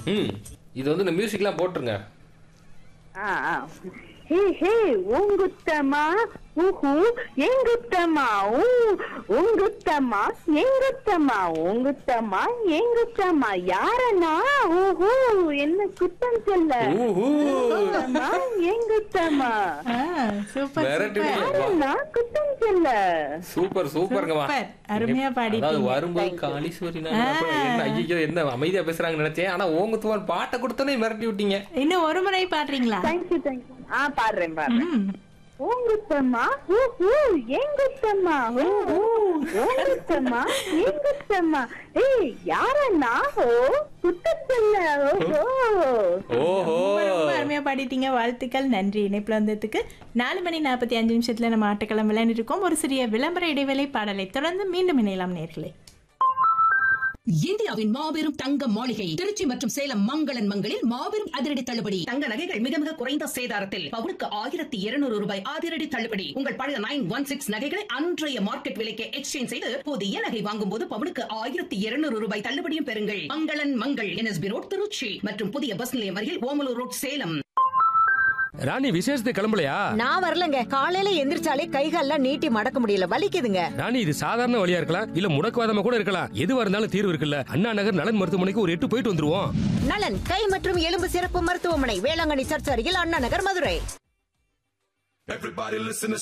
ம் இது வந்து இந்த மியூசிக்லாம் போட்டுருங்க ஆ ஆ ஹே ஹே உங்குத்தமா ஊஹு எங்குத்தமா ஊ உங்குத்தமா எங்குத்தமா உங்குத்தமா எங்குத்தமா யாரனா ஊஹு என்ன குத்தம் சொல்ல ஊஹூ. உங்குத்தமா எங்குத்தமா ஆ, சூப்பர் விரட்டி சூப்பர் விடுங்க. யாரனா குத்தம் சொல்ல சூப்பர் சூப்பருங்கம்மா சூப்பர். அருமையா பாடிட்டீங்க. அதாவது வரும்போது காளீஸ்வரி நான் அப்புறம் என்ன ஐயோ என்ன அமைதியா பேசுறாங்கன்னு நினைச்சேன் ஆனா ஓங்குத்துவான் பாட்டை கொடுத்தோன்னே மிரட்டி விட்டீங்க இன்னும் ஒரு முறை பாடுறீங்களா தேங்க்யூ தேங்க்யூ ஆ பாடுறேன் பாடுறேன் ம். உங்குத்தமா ஊஹு எங்குத்தமா ஊஹு உங்குத்தமா எங்குத்தமா ஏய் யாரனா ஓ குத்தம் சொல்ல ஓஹோ ஓஹோ ரொம்ப ரொம்ப அருமையா பாடிட்டீங்க வாழ்த்துக்கள் நன்றி இணைப்புல வந்ததுக்கு நாலு மணி நாற்பத்தி அஞ்சு நிமிஷத்துல நம்ம ஆட்டக்களம் விளையாண்டுட்டு இருக்கோம் ஒரு சிறிய விளம்பர இடைவேளை பாடலை தொடர்ந்து மீண்டும் இணையலாம் நேர்களே இந்தியாவின் மாபெரும் தங்க மாளிகை திருச்சி மற்றும் சேலம் மங்களன் மங்களில் மாபெரும் அதிரடி தள்ளுபடி தங்க நகைகள் மிக மிக குறைந்த சேதாரத்தில் பவுனுக்கு ஆயிரத்தி இருநூறு ரூபாய் அதிரடி தள்ளுபடி உங்கள் பழைய நைன் ஒன் சிக்ஸ் நகைகளை அன்றைய மார்க்கெட் விலைக்கு எக்ஸ்சேஞ்ச் செய்து புதிய நகை வாங்கும் போது பவுனுக்கு ஆயிரத்தி இருநூறு ரூபாய் தள்ளுபடியும் பெறுங்கள் மங்களன் மங்கள் என்எஸ்பி ரோட் திருச்சி மற்றும் புதிய பஸ் நிலையம் அருகில் ஓமலூர் ரோட் சேலம் ராணி விசேஷத்துக்கு கிளம்பலையா நான் வரலங்க காலையில எந்திரிச்சாலே கைகால்லாம் நீட்டி மடக்க முடியல வலிக்குதுங்க ராணி இது சாதாரண வழியா இருக்கலாம் இல்ல முடக்குவாதமா கூட இருக்கலாம் எதுவா இருந்தாலும் தீர்வு இருக்குல்ல அண்ணா நகர் நலன் மருத்துவமனைக்கு ஒரு எட்டு போயிட்டு வந்துருவோம் நலன் கை மற்றும் எலும்பு சிறப்பு மருத்துவமனை வேளாங்கண்ணி சர்ச் அருகில் அண்ணா நகர் மதுரை Everybody listen to